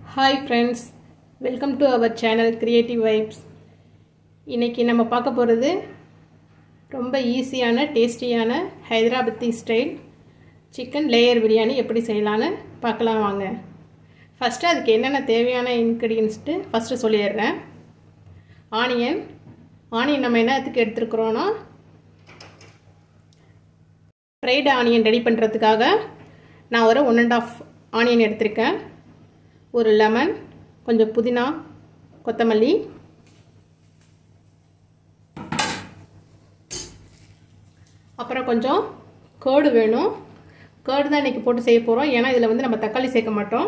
hi friends welcome to our channel creative vibes இன்றைக்கி நம்ம பார்க்க போகிறது ரொம்ப ஈஸியான டேஸ்டியான Hyderabadi style chicken layer biryani எப்படி செய்யலான்னு பார்க்கலாம் வாங்க ஃபஸ்ட்டு அதுக்கு என்னென்ன தேவையான இன்க்ரீடியன்ஸ்ட்டு ஃபஸ்ட்டு சொல்லிடுறேன் ஆனியன் ஆனியன் நம்ம என்னத்துக்கு எடுத்துருக்குறோன்னா ஃப்ரைடு ஆனியன் ரெடி பண்ணுறதுக்காக நான் ஒரு ஒன் அண்ட் ஆஃப் ஆனியன் எடுத்திருக்கேன் ஒரு லெமன் கொஞ்சம் புதினா கொத்தமல்லி அப்புறம் கொஞ்சம் கேர்டு வேணும் கேர்டு தான் இன்றைக்கி போட்டு செய்ய போகிறோம் ஏன்னா இதில் வந்து நம்ம தக்காளி சேர்க்க மாட்டோம்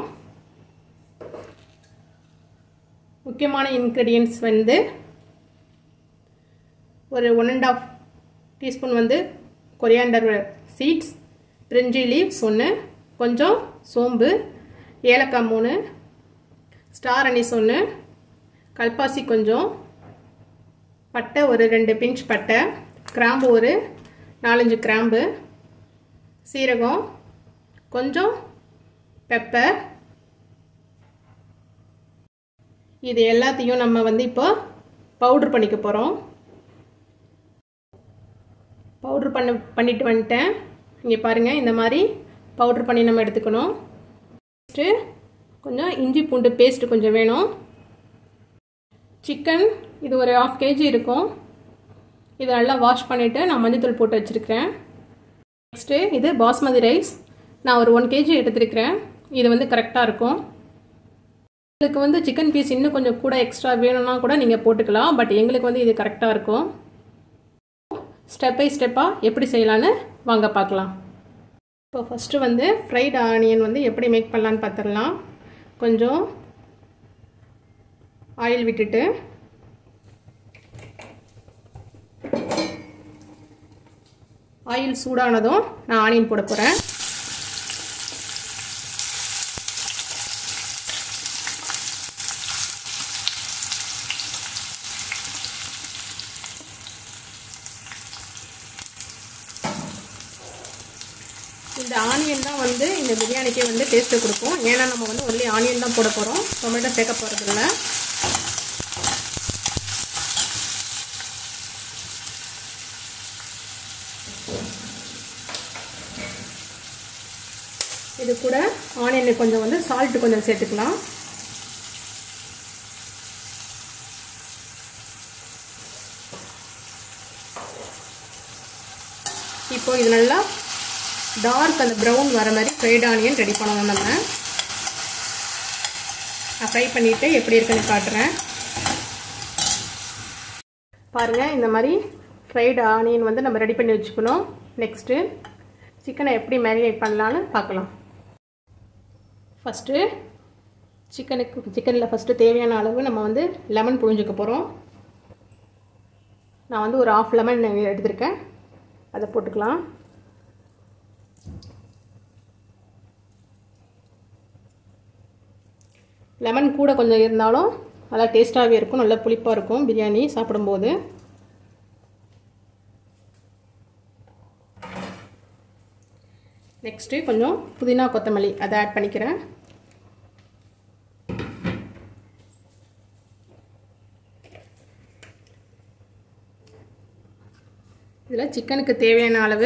முக்கியமான இன்க்ரீடியன்ஸ் வந்து ஒரு ஒன் அண்ட் ஆஃப் டீஸ்பூன் வந்து கொரியாண்டர் சீட்ஸ் பிரிஞ்சி லீவ்ஸ் ஒன்று கொஞ்சம் சோம்பு ஏலக்காய் மூணு ஸ்டார் அனிஸ் ஒன்று கல்பாசி கொஞ்சம் பட்டை ஒரு ரெண்டு பிஞ்ச் பட்டை கிராம்பு ஒரு நாலஞ்சு கிராம்பு சீரகம் கொஞ்சம் பெப்பர் இது எல்லாத்தையும் நம்ம வந்து இப்போ பவுட்ரு பண்ணிக்க போகிறோம் பவுட்ரு பண்ண பண்ணிட்டு வந்துட்டேன் இங்கே பாருங்கள் இந்த மாதிரி பவுட்ரு பண்ணி நம்ம எடுத்துக்கணும் நெக்ஸ்ட்டு கொஞ்சம் இஞ்சி பூண்டு பேஸ்ட்டு கொஞ்சம் வேணும் சிக்கன் இது ஒரு ஆஃப் கேஜி இருக்கும் இதை நல்லா வாஷ் பண்ணிவிட்டு நான் மஞ்சத்தூள் போட்டு வச்சுருக்கிறேன் நெக்ஸ்ட்டு இது பாஸ்மதி ரைஸ் நான் ஒரு ஒன் கேஜி எடுத்துருக்கிறேன் இது வந்து கரெக்டாக இருக்கும் உங்களுக்கு வந்து சிக்கன் பீஸ் இன்னும் கொஞ்சம் கூட எக்ஸ்ட்ரா வேணும்னா கூட நீங்கள் போட்டுக்கலாம் பட் எங்களுக்கு வந்து இது கரெக்டாக இருக்கும் ஸ்டெப் பை ஸ்டெப்பாக எப்படி செய்யலான்னு வாங்க பார்க்கலாம் இப்போ ஃபஸ்ட்டு வந்து ஃப்ரைட் ஆனியன் வந்து எப்படி மேக் பண்ணலான்னு பார்த்துடலாம் கொஞ்சம் ஆயில் விட்டுட்டு ஆயில் சூடானதும் நான் ஆனியன் போட போகிறேன் இந்த ஆனியன் தான் வந்து இந்த பிரியாணிக்கே வந்து டேஸ்ட்டை கொடுக்கும் ஏன்னா நம்ம வந்து ஒன்லி ஆனியன் தான் போட போகிறோம் டொமேட்டோ சேர்க்க போகிறது இல்லை இது கூட ஆனியனில் கொஞ்சம் வந்து சால்ட்டு கொஞ்சம் சேர்த்துக்கலாம் இப்போ இது நல்லா டார்க் அந்த ப்ரௌன் வர மாதிரி ஃப்ரைட் ஆனியன் ரெடி பண்ணணும் நம்ம நான் ஃப்ரை பண்ணிவிட்டு எப்படி இருக்குன்னு காட்டுறேன் பாருங்கள் இந்த மாதிரி ஃப்ரைடு ஆனியன் வந்து நம்ம ரெடி பண்ணி வச்சுக்கணும் நெக்ஸ்ட்டு சிக்கனை எப்படி மேரினேட் பண்ணலான்னு பார்க்கலாம் ஃபஸ்ட்டு சிக்கனுக்கு சிக்கனில் ஃபஸ்ட்டு தேவையான அளவு நம்ம வந்து லெமன் புழிஞ்சிக்க போகிறோம் நான் வந்து ஒரு ஆஃப் லெமன் எடுத்திருக்கேன் அதை போட்டுக்கலாம் லெமன் கூட கொஞ்சம் இருந்தாலும் நல்லா டேஸ்ட்டாகவே இருக்கும் நல்லா புளிப்பாக இருக்கும் பிரியாணி சாப்பிடும்போது நெக்ஸ்ட்டு கொஞ்சம் புதினா கொத்தமல்லி அதை ஆட் பண்ணிக்கிறேன் இதில் சிக்கனுக்கு தேவையான அளவு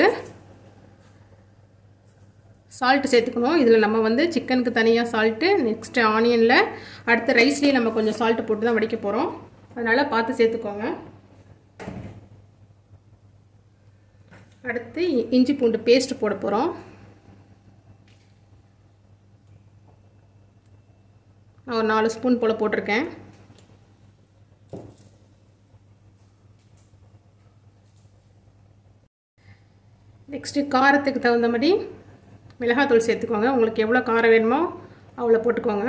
சால்ட்டு சேர்த்துக்கணும் இதில் நம்ம வந்து சிக்கனுக்கு தனியாக சால்ட்டு நெக்ஸ்ட்டு ஆனியனில் அடுத்த ரைஸ்லேயே நம்ம கொஞ்சம் சால்ட்டு போட்டு தான் வடிக்க போகிறோம் அதனால் பார்த்து சேர்த்துக்கோங்க அடுத்து இஞ்சி பூண்டு பேஸ்ட் போட போகிறோம் நான் ஒரு நாலு ஸ்பூன் போல் போட்டிருக்கேன் நெக்ஸ்ட்டு காரத்துக்கு தகுந்த மாதிரி மிளகாத்தூள் சேர்த்துக்கோங்க உங்களுக்கு எவ்வளோ காரம் வேணுமோ அவ்வளோ போட்டுக்கோங்க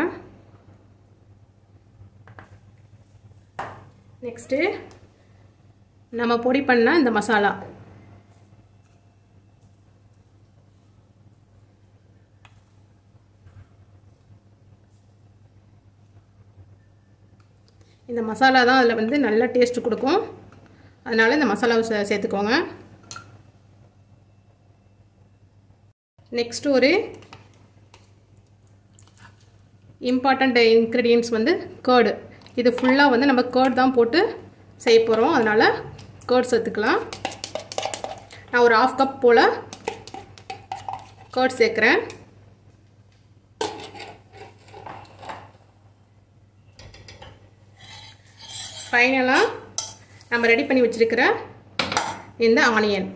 நெக்ஸ்ட்டு நம்ம பொடி பண்ண இந்த மசாலா இந்த மசாலா தான் அதில் வந்து நல்ல டேஸ்ட் கொடுக்கும் அதனால் இந்த மசாலாவை சே சேர்த்துக்கோங்க நெக்ஸ்ட்டு ஒரு இம்பார்ட்டண்ட் இன்க்ரீடியன்ட்ஸ் வந்து கேர்டு இது ஃபுல்லாக வந்து நம்ம கேர்ட் தான் போட்டு செய்ய போகிறோம் அதனால் கேர்ட் சேர்த்துக்கலாம் நான் ஒரு ஆஃப் கப் போல் கேர்ட் சேர்க்குறேன் ஃபைனலாக நம்ம ரெடி பண்ணி வச்சுருக்கிற இந்த ஆனியன்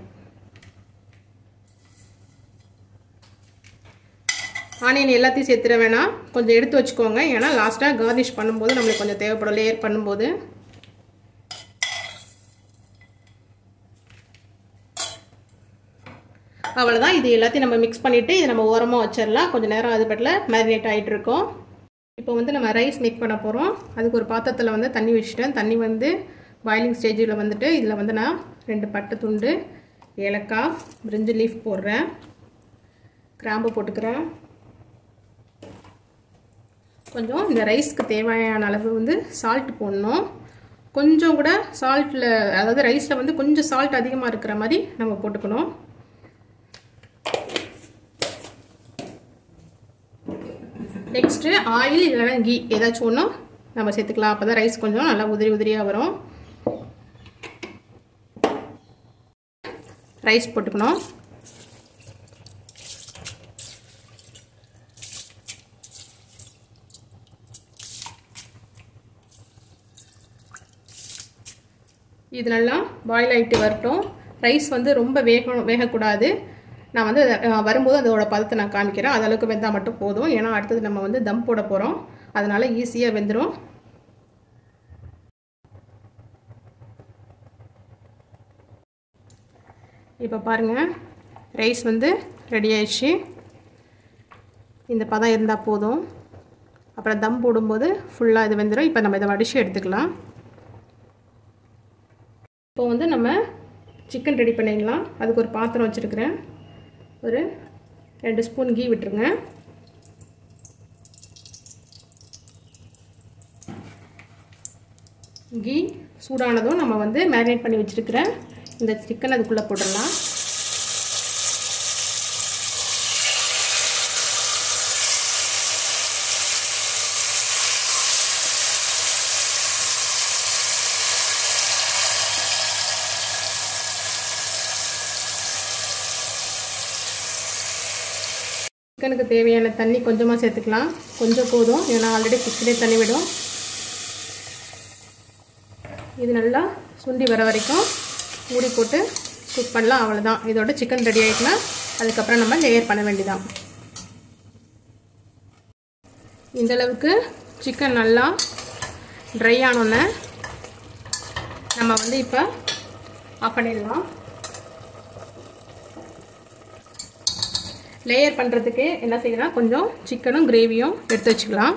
ஆனியன் எல்லாத்தையும் சேர்த்துட வேணாம் கொஞ்சம் எடுத்து வச்சுக்கோங்க ஏன்னா லாஸ்ட்டாக கார்னிஷ் பண்ணும்போது நம்மளுக்கு கொஞ்சம் தேவைப்படும் லேயர் பண்ணும்போது அவ்வளோதான் இது எல்லாத்தையும் நம்ம மிக்ஸ் பண்ணிவிட்டு இது நம்ம ஓரமாக வச்சிடலாம் கொஞ்சம் நேரம் அது பட்டில் மேரினேட் ஆகிட்டு இருக்கோம் இப்போ வந்து நம்ம ரைஸ் மேக் பண்ண போகிறோம் அதுக்கு ஒரு பாத்திரத்தில் வந்து தண்ணி வச்சுட்டேன் தண்ணி வந்து பாயிலிங் ஸ்டேஜில் வந்துட்டு இதில் வந்து நான் ரெண்டு பட்டை துண்டு ஏலக்காய் பிரிஞ்சு லீஃப் போடுறேன் கிராம்பு போட்டுக்கிறேன் கொஞ்சம் இந்த ரைஸ்க்கு தேவையான அளவு வந்து சால்ட் போடணும் கொஞ்சம் கூட சால்ட்டில் அதாவது ரைஸில் வந்து கொஞ்சம் சால்ட் அதிகமாக இருக்கிற மாதிரி நம்ம போட்டுக்கணும் நெக்ஸ்ட்டு ஆயில் இல்லைனா கீ ஏதாச்சும் ஒன்று நம்ம சேர்த்துக்கலாம் அப்போ தான் ரைஸ் கொஞ்சம் நல்லா உதிரி உதிரியாக வரும் ரைஸ் போட்டுக்கணும் இது நல்லா பாயில் ஆகிட்டு வரட்டும் ரைஸ் வந்து ரொம்ப வேக வேகக்கூடாது நான் வந்து வரும்போது அதோட பதத்தை நான் காமிக்கிறேன் அது அளவுக்கு வெந்தால் மட்டும் போதும் ஏன்னா அடுத்தது நம்ம வந்து தம் போட போகிறோம் அதனால் ஈஸியாக வெந்துடும் இப்போ பாருங்கள் ரைஸ் வந்து ரெடி ஆயிடுச்சு இந்த பதம் இருந்தால் போதும் அப்புறம் தம் போடும்போது ஃபுல்லாக இது வெந்துடும் இப்போ நம்ம இதை வடித்து எடுத்துக்கலாம் இப்போ வந்து நம்ம சிக்கன் ரெடி பண்ணிடலாம் அதுக்கு ஒரு பாத்திரம் வச்சுருக்கிறேன் ஒரு ரெண்டு ஸ்பூன் கீ விட்டுருங்க கீ சூடானதும் நம்ம வந்து மேரினேட் பண்ணி வச்சுருக்கிற இந்த சிக்கன் அதுக்குள்ளே போட்டுடலாம் சிக்கனுக்கு தேவையான தண்ணி கொஞ்சமாக சேர்த்துக்கலாம் கொஞ்சம் போதும் ஏன்னா ஆல்ரெடி சிக்கனே தண்ணி விடும் இது நல்லா சுண்டி வர வரைக்கும் மூடி போட்டு குக் பண்ணலாம் அவ்வளோதான் இதோட சிக்கன் ரெடி ஆகிட்டுனா அதுக்கப்புறம் நம்ம லேயர் பண்ண வேண்டியதான் இந்தளவுக்கு சிக்கன் நல்லா ட்ரை ஆனோன்னே நம்ம வந்து இப்போ ஆஃப் பண்ணிடலாம் லேயர் பண்ணுறதுக்கு என்ன செய்யலாம் கொஞ்சம் சிக்கனும் கிரேவியும் எடுத்து வச்சுக்கலாம்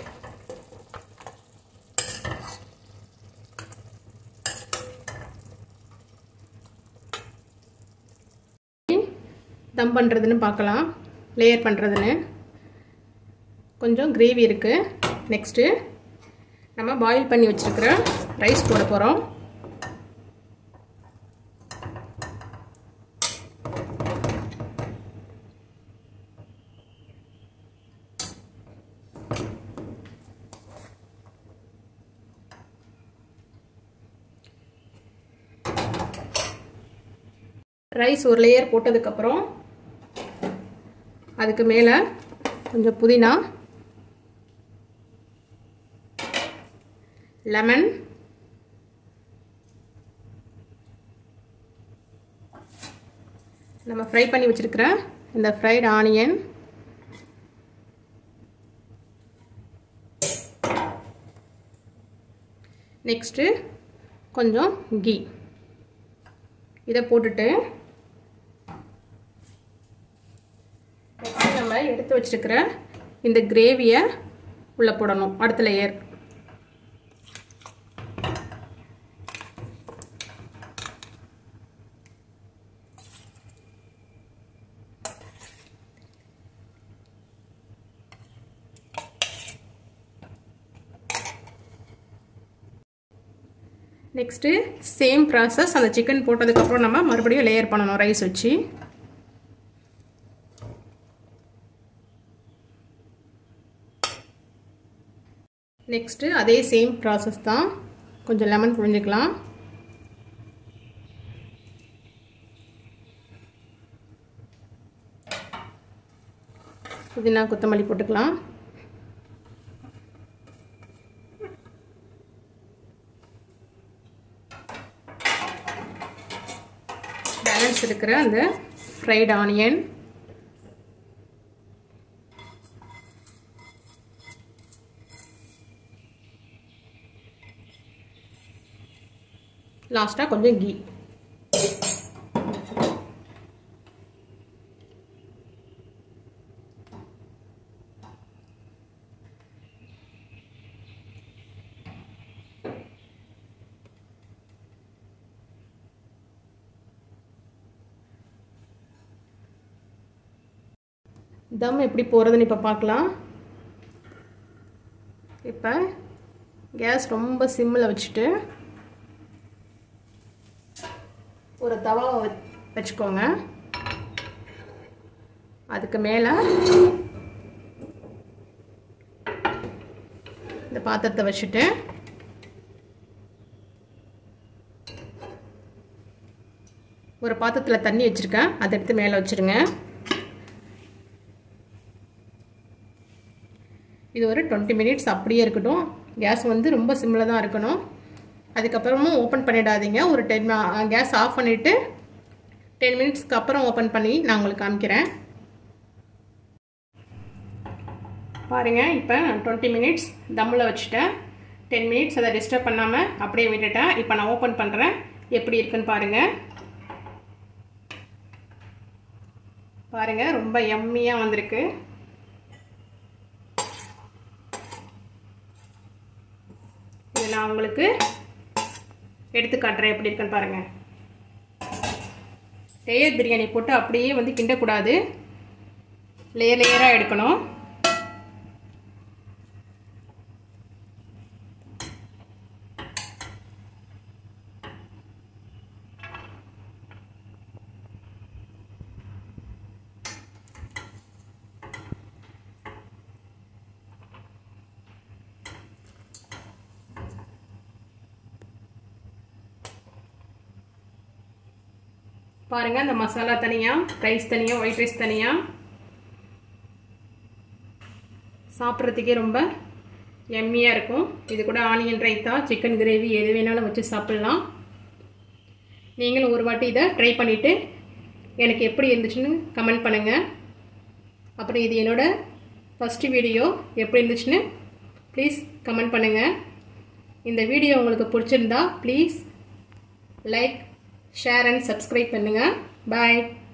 தம் பண்ணுறதுன்னு பார்க்கலாம் லேயர் பண்ணுறதுன்னு கொஞ்சம் கிரேவி இருக்குது நெக்ஸ்ட்டு நம்ம பாயில் பண்ணி வச்சுருக்கிற ரைஸ் போட போகிறோம் ரைஸ் ஒரு லேயர் போட்டதுக்கப்புறம் அதுக்கு மேலே கொஞ்சம் புதினா லெமன் நம்ம ஃப்ரை பண்ணி வச்சுருக்கிற இந்த ஃப்ரைட் ஆனியன் நெக்ஸ்ட்டு கொஞ்சம் கீ இதை போட்டுட்டு நம்ம எடுத்து வச்சிருக்கிற இந்த கிரேவியை உள்ளே போடணும் அடுத்த லேயர் நெக்ஸ்ட்டு சேம் ப்ராசஸ் அந்த சிக்கன் போட்டதுக்கப்புறம் நம்ம மறுபடியும் லேயர் பண்ணணும் ரைஸ் வச்சு நெக்ஸ்ட்டு அதே சேம் ப்ராசஸ் தான் கொஞ்சம் லெமன் புழிஞ்சிக்கலாம் புதினா கொத்தமல்லி போட்டுக்கலாம் பேலன்ஸ் இருக்கிற அந்த ஃப்ரைட் ஆனியன் லாஸ்ட்டாக கொஞ்சம் கீ தம் எப்படி போகிறதுன்னு இப்போ பார்க்கலாம் இப்போ கேஸ் ரொம்ப சிம்மில் வச்சுட்டு ஒரு தவாவை வச்சுக்கோங்க அதுக்கு மேலே இந்த பாத்திரத்தை வச்சுட்டு ஒரு பாத்திரத்தில் தண்ணி வச்சுருக்கேன் அதை எடுத்து மேலே வச்சுருங்க இது ஒரு டுவெண்ட்டி மினிட்ஸ் அப்படியே இருக்கட்டும் கேஸ் வந்து ரொம்ப சிம்மில் தான் இருக்கணும் அதுக்கப்புறமும் ஓப்பன் பண்ணிடாதீங்க ஒரு டென் கேஸ் ஆஃப் பண்ணிவிட்டு டென் மினிட்ஸ்க்கு அப்புறம் ஓப்பன் பண்ணி நான் உங்களுக்கு காமிக்கிறேன் பாருங்கள் இப்போ நான் டுவெண்ட்டி மினிட்ஸ் தம்மில் வச்சுட்டேன் டென் மினிட்ஸ் அதை டிஸ்டர்ப் பண்ணாமல் அப்படியே விட்டுட்டேன் இப்போ நான் ஓப்பன் பண்ணுறேன் எப்படி இருக்குன்னு பாருங்கள் பாருங்கள் ரொம்ப எம்மியாக வந்திருக்கு இது நான் உங்களுக்கு எடுத்து காட்டுறேன் எப்படி இருக்குன்னு பாருங்கள் லேயர் பிரியாணி போட்டு அப்படியே வந்து கிண்டக்கூடாது லேயர் லேயராக எடுக்கணும் பாருங்கள் இந்த மசாலா தனியாக ரைஸ் தனியாக ஒயிட் ரைஸ் தனியாக சாப்பிட்றதுக்கே ரொம்ப எம்மியாக இருக்கும் இது கூட ஆனியன் ரைத்தா சிக்கன் கிரேவி எது வேணாலும் வச்சு சாப்பிட்லாம் நீங்களும் ஒரு வாட்டி இதை ட்ரை பண்ணிவிட்டு எனக்கு எப்படி இருந்துச்சுன்னு கமெண்ட் பண்ணுங்கள் அப்புறம் இது என்னோடய ஃபஸ்ட்டு வீடியோ எப்படி இருந்துச்சுன்னு ப்ளீஸ் கமெண்ட் பண்ணுங்கள் இந்த வீடியோ உங்களுக்கு பிடிச்சிருந்தா please like share and subscribe பண்ணுங்கள் பாய்